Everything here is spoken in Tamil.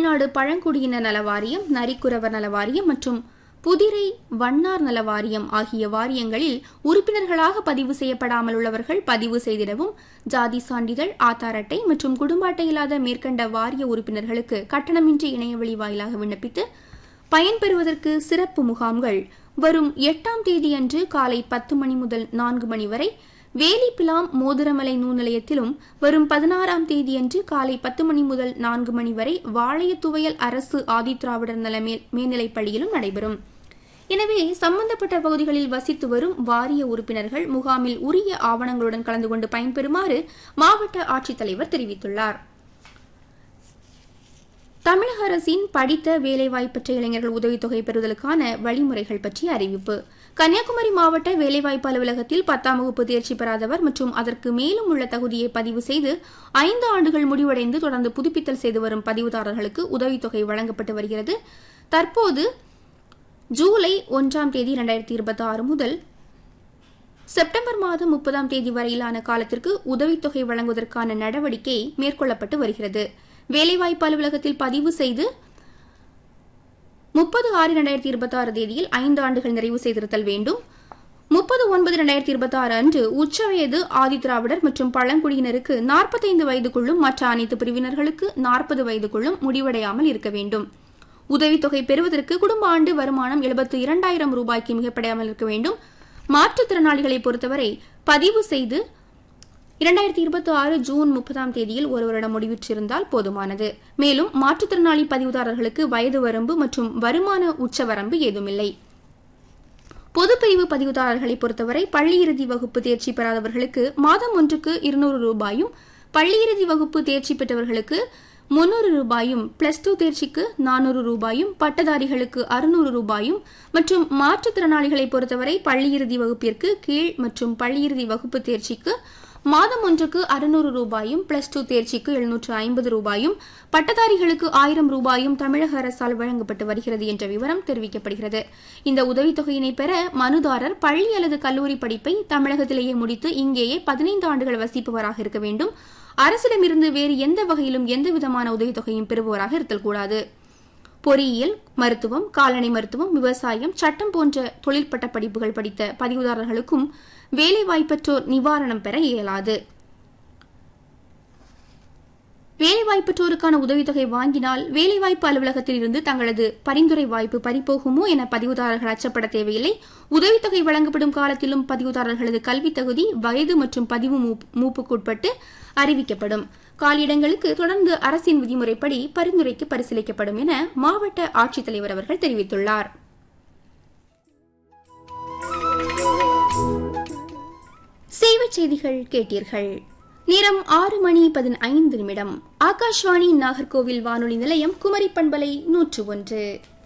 தமிழ்நாடு பழங்குடியினர் நல வாரியம் நரிக்குறவர் நல வாரியம் மற்றும் புதிரை வண்ணார் நல வாரியம் ஆகிய வாரியங்களில் உறுப்பினர்களாக பதிவு செய்யப்படாமல் உள்ளவர்கள் பதிவு செய்திடவும் ஜாதி சான்றிதழ் ஆதார் அட்டை மற்றும் குடும்ப அட்டை இல்லாத மேற்கண்ட வாரிய உறுப்பினர்களுக்கு கட்டணமின்றி இணையவழி வாயிலாக விண்ணப்பித்து பயன்பெறுவதற்கு சிறப்பு முகாம்கள் வரும் எட்டாம் தேதியன்று காலை பத்து மணி முதல் நான்கு மணி வரை வேலிப்பிலாம் மோதிரமலை நூல் நிலையத்திலும் வரும் பதினாறாம் தேதியன்று காலை பத்து மணி முதல் நான்கு மணி வரை வாளையத்துவையல் அரசு ஆதிதிராவிடர் நல மேல் மேல்நிலைப் பள்ளியிலும் நடைபெறும் எனவே சம்பந்தப்பட்ட பகுதிகளில் வசித்து வரும் வாரிய உறுப்பினர்கள் முகாமில் உரிய ஆவணங்களுடன் கலந்து கொண்டு பயன்பெறுமாறு மாவட்ட ஆட்சித்தலைவர் தெரிவித்துள்ளார் தமிழக அரசின் படித்த வேலைவாய்ப்பற்ற இளைஞர்கள் உதவித்தொகை பெறுதலுக்கான வழிமுறைகள் பற்றிய அறிவிப்பு கன்னியாகுமரி மாவட்ட வேலைவாய்ப்பு அலுவலகத்தில் பத்தாம் வகுப்பு தேர்ச்சி பெறாதவர் மற்றும் அதற்கு மேலும் உள்ள தகுதியை பதிவு செய்து ஐந்து ஆண்டுகள் முடிவடைந்து தொடர்ந்து புதுப்பித்தல் செய்து வரும் பதிவுதாரர்களுக்கு உதவித்தொகை வழங்கப்பட்டு வருகிறது தற்போது ஜூலை ஒன்றாம் தேதி இரண்டாயிரத்தி இருபத்தி ஆறு முதல் செப்டம்பர் மாதம் முப்பதாம் தேதி வரையிலான காலத்திற்கு உதவித்தொகை வழங்குவதற்கான நடவடிக்கை மேற்கொள்ளப்பட்டு வருகிறது வேலைவாய்ப்பு அலுவலகத்தில் பதிவு செய்து முப்பது ஆறு இரண்டாயிரத்தி இருபத்தி ஆறு தேதியில் ஐந்து ஆண்டுகள் நிறைவு செய்திருத்தல் வேண்டும் முப்பது ஒன்பது இரண்டாயிரத்தி இருபத்தி ஆறு அன்று உச்சவயது ஆதிதிராவிடர் மற்றும் பழங்குடியினருக்கு நாற்பத்தைந்து வயதுக்குள்ளும் மற்ற அனைத்து பிரிவினர்களுக்கு நாற்பது வயதுக்குள்ளும் முடிவடையாமல் இருக்க வேண்டும் உதவித்தொகை பெறுவதற்கு குடும்ப ஆண்டு வருமானம் எழுபத்து இரண்டாயிரம் ரூபாய்க்கு மிகப்படையாமல் இருக்க வேண்டும் மாற்றுத்திறனாளிகளை பொறுத்தவரை பதிவு செய்து இரண்டாயிரத்தி இருபத்தி ஆறு ஜூன் முப்பதாம் தேதியில் ஒரு வருடம் முடிவுற்றிருந்தால் போதுமானது மேலும் மாற்றுத்திறனாளி பதிவுதாரர்களுக்கு வயது வரம்பு மற்றும் வருமான உச்சவரம்பு ஏதுமில்லை பொதுப்பிரிவு பதிவுதாரர்களை பொறுத்தவரை பள்ளி இறுதி வகுப்பு தேர்ச்சி பெறாதவர்களுக்கு மாதம் ஒன்றுக்கு இருநூறு ரூபாயும் பள்ளி இறுதி வகுப்பு தேர்ச்சி பெற்றவர்களுக்கு முன்னூறு ரூபாயும் பிளஸ் டூ தேர்ச்சிக்கு நானூறு ரூபாயும் பட்டதாரிகளுக்கு அறுநூறு ரூபாயும் மற்றும் மாற்றுத்திறனாளிகளை பொறுத்தவரை பள்ளி இறுதி வகுப்பிற்கு கீழ் மற்றும் பள்ளி இறுதி வகுப்பு தேர்ச்சிக்கு மாதம் ஒன்றுக்கு அறுநூறு ரூபாயும் பிளஸ் டூ தேர்ச்சிக்கு எழுநூற்று ஐம்பது ரூபாயும் பட்டதாரிகளுக்கு ஆயிரம் ரூபாயும் தமிழக அரசால் வழங்கப்பட்டு வருகிறது என்ற விவரம் தெரிவிக்கப்படுகிறது இந்த உதவித்தொகையினை பெற மனுதாரர் பள்ளி அல்லது கல்லூரி படிப்பை தமிழகத்திலேயே முடித்து இங்கேயே பதினைந்து ஆண்டுகள் வசிப்பவராக இருக்க வேண்டும் அரசிடமிருந்து வேறு எந்த வகையிலும் எந்த விதமான உதவித்தொகையும் பெறுபவராக இருத்தல் கூடாது பொறியியல் மருத்துவம் கால்நடை மருத்துவம் விவசாயம் சட்டம் போன்ற தொழில்பட்ட படிப்புகள் படித்த பதிவுதாரர்களுக்கும் வேலைவாய்ப்பற்றோர் நிவாரணம் பெற இயலாது வேலைவாய்ப்பற்றோருக்கான உதவித்தொகை வாங்கினால் வேலைவாய்ப்பு அலுவலகத்தில் இருந்து தங்களது பரிந்துரை வாய்ப்பு பறிபோகுமோ என பதிவுதாரர்கள் அச்சப்பட தேவையில்லை உதவித்தொகை வழங்கப்படும் காலத்திலும் பதிவுதாரர்களது கல்வி தகுதி வயது மற்றும் பதிவு மூப்புக்குட்பட்டு அறிவிக்கப்படும் காலியிடங்களுக்கு தொடர்ந்து அரசின் விதிமுறைப்படி பரிந்துரைக்கு பரிசீலிக்கப்படும் என மாவட்ட ஆட்சித்தலைவர் அவர்கள் தெரிவித்துள்ளார் செய்திச் செய்திகள் கேட்டீர்கள் நேரம் ஆறு மணி பதினைந்து நிமிடம் ஆகாஷ்வாணி நாகர்கோவில் வானொலி நிலையம் குமரி பண்பலை நூற்று ஒன்று